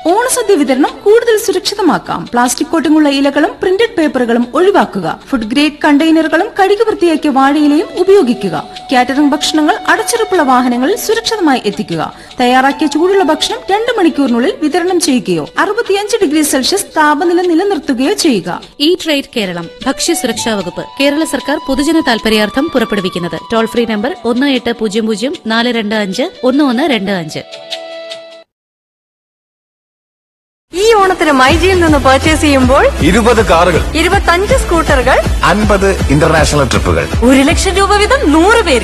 ഓണസദ്യ വിതരണം കൂടുതൽ സുരക്ഷിതമാക്കാം പ്ലാസ്റ്റിക് കോട്ടിങ്ങുള്ള ഇലകളും പ്രിന്റഡ് പേപ്പറുകളും ഒഴിവാക്കുക ഫുഡ് ഗ്രേഡ് കണ്ടെയ്നറുകളും കഴുകി വൃത്തിയാക്കിയ വാഴയിലയും ഉപയോഗിക്കുക കാറ്ററിംഗ് ഭക്ഷണങ്ങൾ അടച്ചുറപ്പുള്ള വാഹനങ്ങളിൽ സുരക്ഷിതമായി എത്തിക്കുക തയ്യാറാക്കിയ ചൂടുള്ള ഭക്ഷണം രണ്ട് മണിക്കൂറിനുള്ളിൽ വിതരണം ചെയ്യുകയോ അറുപത്തിയഞ്ച് ഡിഗ്രി സെൽഷ്യസ് താപനില നിലനിർത്തുകയോ ചെയ്യുക ഈ ട്രേഡ് കേരളം ഭക്ഷ്യസുരക്ഷാ വകുപ്പ് കേരള സർക്കാർ പൊതുജന താൽപര്യാർത്ഥം പുറപ്പെടുവിക്കുന്നത് ടോൾ ഫ്രീ നമ്പർ ഒന്ന് എട്ട് പൂജ്യം പൂജ്യം നാല് രണ്ട് അഞ്ച് ഒന്ന് ഒന്ന് രണ്ട് അഞ്ച് ഈ ഓണത്തിന് മൈജിയിൽ നിന്ന് പർച്ചേസ് ചെയ്യുമ്പോൾ ഇരുപത് കാറുകൾ ഇരുപത്തഞ്ച് സ്കൂട്ടറുകൾ അൻപത് ഇന്റർനാഷണൽ ട്രിപ്പുകൾ ഒരു ലക്ഷം രൂപ വീതം നൂറ് പേര്